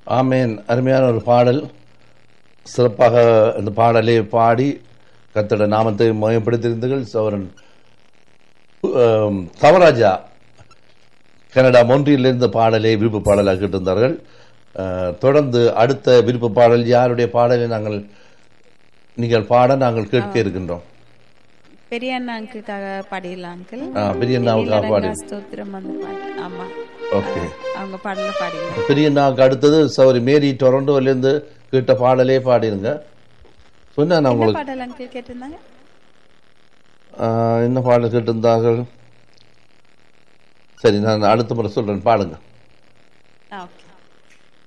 ஆமேன் அருமையான ஒரு பாடல் சிறப்பாக இந்த பாடலை பாடி கத்தோட நாமத்தை மயப்படுத்தியிருந்தீர்கள் சோரன் ஆம், தவராஜா கனடா மொன்றியிலிருந்து பாடலை விருப்ப பாடலாக இருந்தார்கள் அஹ், தொடர்ந்து அடுத்த விருப்ப பாடல் யாருடைய பாடலை நாங்கள் நீங்கள் பாட நாங்கள் கேட்க இருக்கின்றோம் பெரிய அண்ணா அங்கிள்காக பாடிடலாம் அங்கிள் ஆ, பெரிய அண்ணாவுக்காக பாடி ஸ்தோத்திரம் அந்த பாட்டு ஆமா ஓகே அவங்க பாடல பாடிங்க பெரிய அண்ணாவுக்கு அடுத்தது சௌரி மேரி டொரண்டோலேருந்து கேட்ட பாடலே பாடிருங்க சொன்னேன் நான் என்ன உங்களுக்கு பாடல் அங்கிள் கேட்டிருந்தாங்க ஆஹ், என்ன பாடல் கேட்டிருந்தார்கள் சரி நான் அடுத்த முறை சொல்றேன் பாடுங்க ஆ ஓகே